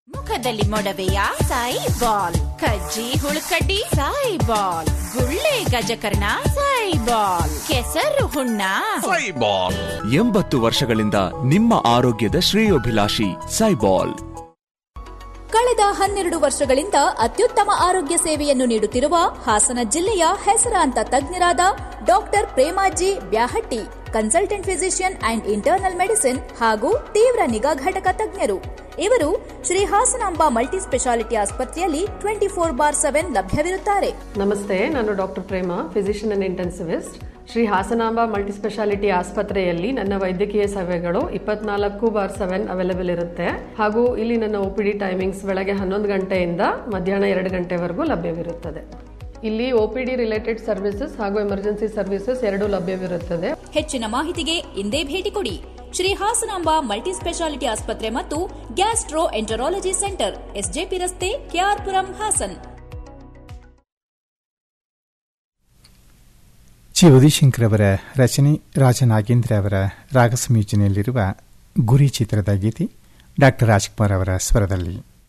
ಮುಖದಲ್ಲಿ ಮೊಡವೆಯ ಸಾಯಿ ಬಾಲ್ ಕಜ್ಜಿ ಹುಳುಕಡ್ಡಿ ಸಾಯಿ ಬಾಲ್ ಗುಳ್ಳೆ ಗಜಕರ್ಣ ಸಾಯಿ ಬಾಲ್ ಕೆಸರು ಹುಣ್ಣ ಸೈಬಾಲ್ ಎಂಬತ್ತು ವರ್ಷಗಳಿಂದ ನಿಮ್ಮ ಆರೋಗ್ಯದ ಶ್ರೇಯೋಭಿಲಾಷಿ ಸೈಬಾಲ್ ಕಳೆದ ಹನ್ನೆರಡು ವರ್ಷಗಳಿಂದ ಅತ್ಯುತ್ತಮ ಆರೋಗ್ಯ ಸೇವೆಯನ್ನು ನೀಡುತ್ತಿರುವ ಹಾಸನ ಜಿಲ್ಲೆಯ ಹೆಸರಾಂತ ತಜ್ಞರಾದ doctor Premaji Byahatti consultant physician and internal medicine ಹಾಗೂ ತೀವ್ರ ನಿಗಾ ಘಟಕ ತಜ್ಞರು ಇವರು ಶ್ರೀ ಹಾಸನಾಂಬ ಮಲ್ಟಿ ಸ್ಪೆಷಾಲಿಟಿ ಆಸ್ಪತ್ರೆಯಲ್ಲಿ ಟ್ವೆಂಟಿ ಫೋರ್ ಬಾರ್ ಸೆವೆನ್ ಲಭ್ಯವಿರುತ್ತಾರೆ ನಮಸ್ತೆ ನಾನು doctor Prema physician and intensivist Shri Hasanamba multi specialty ಆಸ್ಪತ್ರೆಯಲ್ಲಿ ನನ್ನ ವೈದ್ಯಕೀಯ ಸೇವೆಗಳು ಇಪ್ಪತ್ನಾಲ್ಕು ಬಾರ್ ಸೆವೆನ್ ಅವೈಲೇಬಲ್ ಇರುತ್ತೆ ಹಾಗೂ ಇಲ್ಲಿ ನನ್ನ ಒ ಪಿ ಡಿ ಟೈಮಿಂಗ್ಸ್ ಬೆಳಗ್ಗೆ ಹನ್ನೊಂದು ಗಂಟೆಯಿಂದ ಮಧ್ಯಾಹ್ನ ಎರಡು ಗಂಟೆವರೆಗೂ ಲಭ್ಯವಿರುತ್ತದೆ ಇಲ್ಲಿ O P D related services ಹಾಗೂ ಎಮರ್ಜೆನ್ಸಿ ಸರ್ವಿಸಸ್ ಎರಡೂ ಲಭ್ಯವಿರುತ್ತದೆ ಹೆಚ್ಚಿನ ಮಾಹಿತಿಗೆ ಇಂದೇ ಭೇಟಿ ಕೊಡಿ ಶ್ರೀ ಹಾಸನಾಂಬ ಮಲ್ಟಿ ಸ್ಪೆಷಾಲಿಟಿ ಆಸ್ಪತ್ರೆ ಮತ್ತು ಗ್ಯಾಸ್ಟ್ರೋ ಎಂಟರಾಲಜಿ ಸೆಂಟರ್ ಎಸ್ಜೆಪಿ ರಸ್ತೆ ಕೆಆರ್ಪುರಂ ಹಾಸನ್ ಚಿ ಉದಿಶಂಕರ್ ಅವರ ರಚನೆ ರಾಜನಾಗೇಂದ್ರ ಅವರ ರಾಗ ಸಂಯೋಜನೆಯಲ್ಲಿರುವ ಗುರಿ ಚಿತ್ರದ ಗೀತೆ ಡಾಕ್ಟರ್ ರಾಜ್ಕುಮಾರ್ ಅವರ ಸ್ವರದಲ್ಲಿ